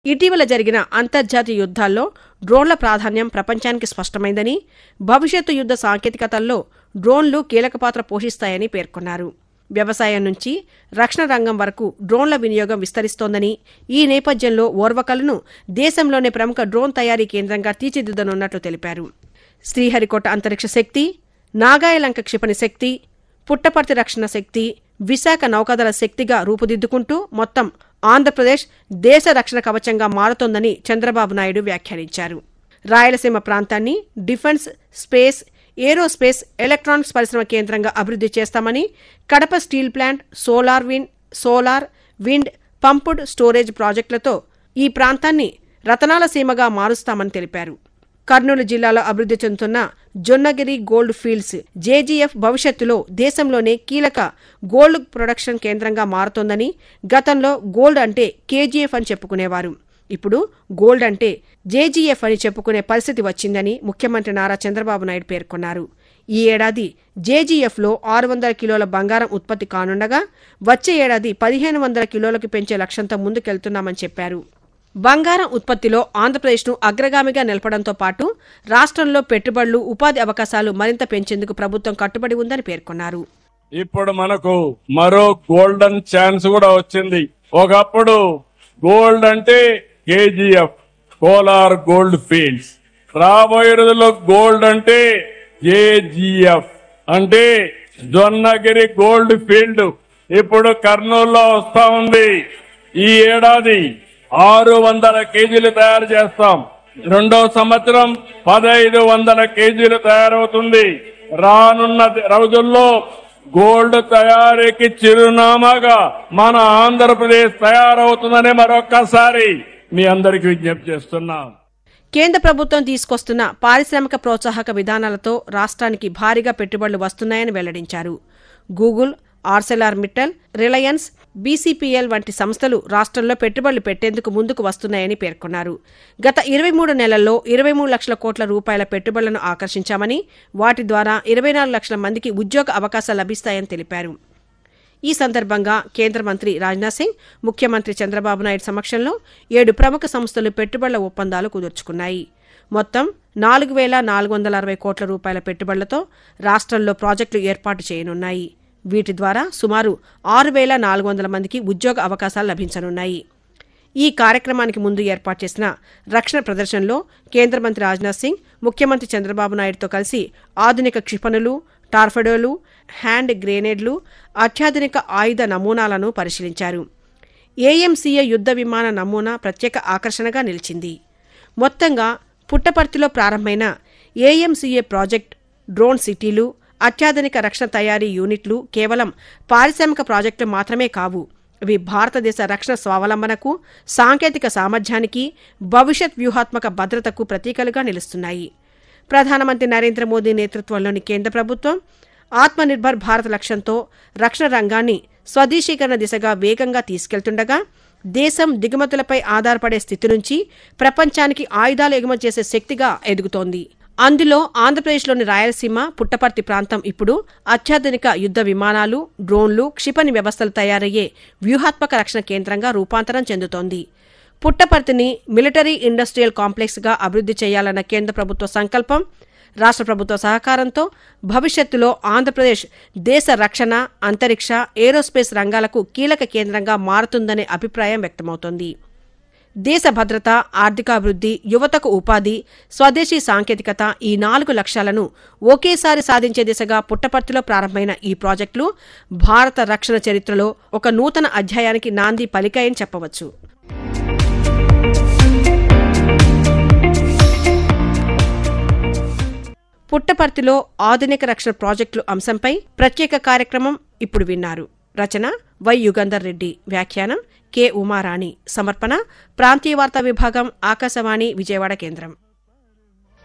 ఇటీవల జరిగిన అంతర్జాతీయ యుద్ధాల్లో డ్రోన్ల ప్రాధాన్యం ప్రపంచానికి స్పష్టమైందని భవిష్యత్తు యుద్ధ సాంకేతికతల్లో డ్రోన్లు కీలక పాత్ర పోషిస్తాయని పేర్కొన్నారు వ్యవసాయం నుంచి రక్షణ రంగం వరకు డ్రోన్ల వినియోగం విస్తరిస్తోందని ఈ నేపథ్యంలో ఓర్వకల్ను దేశంలోనే ప్రముఖ డ్రోన్ తయారీ కేంద్రంగా తీర్చిదిద్దనున్నట్లు తెలిపారు శ్రీహరికోట అంతరిక్ష శక్తి నాగాయలంక క్షిపణి శక్తి పుట్టపర్తి రక్షణ శక్తి విశాఖ నౌకాదళ శక్తిగా రూపుదిద్దుకుంటూ మొత్తం ఆంధ్రప్రదేశ్ దేశ రక్షణ కవచంగా మారుతోందని చంద్రబాబు నాయుడు వ్యాఖ్యానించారు రాయలసీమ ప్రాంతాన్ని డిఫెన్స్ స్పేస్ ఏరోస్పేస్ ఎలక్ట్రానిక్స్ పరిశ్రమ కేంద్రంగా అభివృద్ధి చేస్తామని Kadapa steel plant solar win solar wind pumped storage ప్రాజెక్టులతో ఈ ప్రాంతాన్ని రతనాల సీమగా మారుస్తామని తెలిపారు కర్నూలు జిల్లాలో అభివృద్ధి చెందుతున్న జొన్నగిరి గోల్డ్ ఫీల్డ్స్ జేజీఎఫ్ భవిష్యత్తులో దేశంలోనే కీలక గోల్డ్ ప్రొడక్షన్ కేంద్రంగా మారుతోందని గతంలో గోల్డ్ అంటే కేజీఎఫ్ అని చెప్పుకునేవారు ఇప్పుడు గోల్డ్ అంటే జేజీఎఫ్ అని చెప్పుకునే పరిస్థితి వచ్చిందని ముఖ్యమంత్రి నారా చంద్రబాబు నాయుడు పేర్కొన్నారు ఈ ఏడాది జేజీఎఫ్లో ఆరు వందల కిలోల బంగారం ఉత్పత్తి కానుండగా వచ్చే ఏడాది పదిహేను వందల కిలోలకు పెంచే లక్ష్యంతో ముందుకెళ్తున్నామని చెప్పారు బంగారం ఉత్పత్తిలో ఆంధ్రప్రదేశ్ను అగ్రగామిగా నిలపడంతో పాటు రాష్ట్రంలో పెట్టుబడులు ఉపాధి అవకాశాలు మరింత పెంచేందుకు ప్రభుత్వం కట్టుబడి ఉందని పేర్కొన్నారు ఇప్పుడు మనకు మరో గోల్డెన్ ఛాన్స్ కూడా వచ్చింది ఒకప్పుడు గోల్డ్ అంటే కేజీఎఫ్ కోలార్ గోల్డ్ ఫీల్డ్స్ రాబోయే రోజుల్లో గోల్డ్ అంటే జేజీఎఫ్ అంటే జొన్నగిరి గోల్డ్ ఫీల్డ్ ఇప్పుడు కర్నూలులో వస్తా ఉంది ఈ ఏడాది ఆరు వందల కేజీలు తయారు చేస్తాం రెండో సంవత్సరం పదహైదు వందల కేజీలు తయారవుతుంది రానున్న రోజుల్లో గోల్డ్ తయారీకి చిరునామాగా మన ఆంధ్రప్రదేశ్ తయారవుతుందని మరొక్కసారి మీ అందరికి విజ్ఞప్తి చేస్తున్నాం కేంద్ర ప్రభుత్వం తీసుకొస్తున్న పారిశ్రామిక ప్రోత్సాహక విధానాలతో రాష్ట్రానికి భారీగా పెట్టుబడులు వస్తున్నాయని వెల్లడించారు Google Arcelor Mittal Reliance BCPL వంటి సంస్థలు రాష్ట్రంలో పెట్టుబడులు పెట్టేందుకు ముందుకు వస్తున్నాయని పేర్కొన్నారు గత ఇరవై మూడు నెలల్లో ఇరవై మూడు లక్షల కోట్ల రూపాయల పెట్టుబడులను ఆకర్షించామని వాటి ద్వారా ఇరవై నాలుగు లక్షల మందికి ఉద్యోగ అవకాశాలు లభిస్తాయని తెలిపారు ఈ సందర్భంగా కేంద్ర మంత్రి రాజ్నాథ్ సింగ్ ముఖ్యమంత్రి చంద్రబాబు నాయుడు సమక్షంలో ఏడు ప్రముఖ సంస్థలు పెట్టుబడుల ఒప్పందాలు కుదుర్చుకున్నాయి మొత్తం నాలుగు వేల నాలుగు వందల అరవై కోట్ల రూపాయల పెట్టుబడులతో రాష్ట్రంలో ప్రాజెక్టులు ఏర్పాటు చేయనున్నాయి వీటి ద్వారా సుమారు ఆరు వేల నాలుగు వందల మందికి ఉద్యోగ అవకాశాలు లభించనున్నాయి ఈ కార్యక్రమానికి ముందు ఏర్పాటు చేసిన రక్షణ ప్రదర్శనలో కేంద్ర మంత్రి రాజ్నాథ్ సింగ్ ముఖ్యమంత్రి చంద్రబాబు నాయుడుతో కలిసి ఆధునిక క్షిపణులు టార్ఫెడోలు హ్యాండ్ గ్రెనేడ్లు అత్యాధునిక ఆయుధ నమూనాలను పరిశీలించారు ఏఎంసీఏ యుద్ధ విమాన నమూనా ప్రత్యేక ఆకర్షణగా నిలిచింది మొత్తంగా పుట్టపర్తిలో ప్రారంభమైన ఏఎంసీఏ ప్రాజెక్ట్ డ్రోన్ సిటీలు అత్యాధునిక రక్షణ తయారీ యూనిట్లు కేవలం పారిశ్రామిక ప్రాజెక్టులు మాత్రమే కావు ఇవి భారతదేశ రక్షణ స్వావలంబనకు సాంకేతిక సామర్థ్యానికి భవిష్యత్ వ్యూహాత్మక భద్రతకు ప్రతీకలుగా నిలుస్తున్నాయి ప్రధానమంత్రి నరేంద్ర మోదీ నేతృత్వంలోని కేంద్ర ప్రభుత్వం ఆత్మనిర్భర్ భారత్ లక్ష్యంతో రక్షణ రంగాన్ని స్వదేశీకరణ దిశగా వేగంగా తీసుకెళ్తుండగా దేశం దిగుమతులపై ఆధారపడే స్థితి నుంచి ప్రపంచానికి ఆయుధాలు ఎగుమతి చేసే శక్తిగా ఎదుగుతోంది అందులో ఆంధ్రప్రదేశ్లోని రాయలసీమ పుట్టపర్తి ప్రాంతం ఇప్పుడు అత్యాధునిక యుద్ధ విమానాలు డ్రోన్లు క్షిపణి వ్యవస్థలు తయారయ్యే వ్యూహాత్మక రక్షణ కేంద్రంగా రూపాంతరం చెందుతోంది పుట్టపర్తిని మిలిటరీ ఇండస్ట్రియల్ కాంప్లెక్స్గా అభివృద్ధి చేయాలన్న కేంద్ర ప్రభుత్వ సంకల్పం రాష్ట్ర ప్రభుత్వ సహకారంతో భవిష్యత్తులో ఆంధ్రప్రదేశ్ దేశ రక్షణ అంతరిక్ష ఏరోస్పేస్ రంగాలకు కీలక కేంద్రంగా మారుతుందనే అభిప్రాయం వ్యక్తమవుతోంది దేశ భద్రత ఆర్థికాభివృద్ధి యువతకు ఉపాధి స్వదేశీ సాంకేతికత ఈ నాలుగు లక్ష్యాలను ఒకేసారి సాధించే దిశగా పుట్టపర్తిలో ప్రారంభమైన ఈ ప్రాజెక్టులు భారత రక్షణ చరిత్రలో ఒక నూతన అధ్యాయానికి నాంది పలికాయని చెప్పవచ్చు పుట్టపర్తిలో ఆధునిక రక్షణ ప్రాజెక్టులు అంశంపై ప్రత్యేక కార్యక్రమం ఇప్పుడు విన్నారు రచన వై యుగంధర్ రెడ్డి వ్యాఖ్యానం కె ఉమారాణి సమర్పణ ప్రాంతీయ వార్తా విభాగం ఆకాశవాణి విజయవాడ కేంద్రం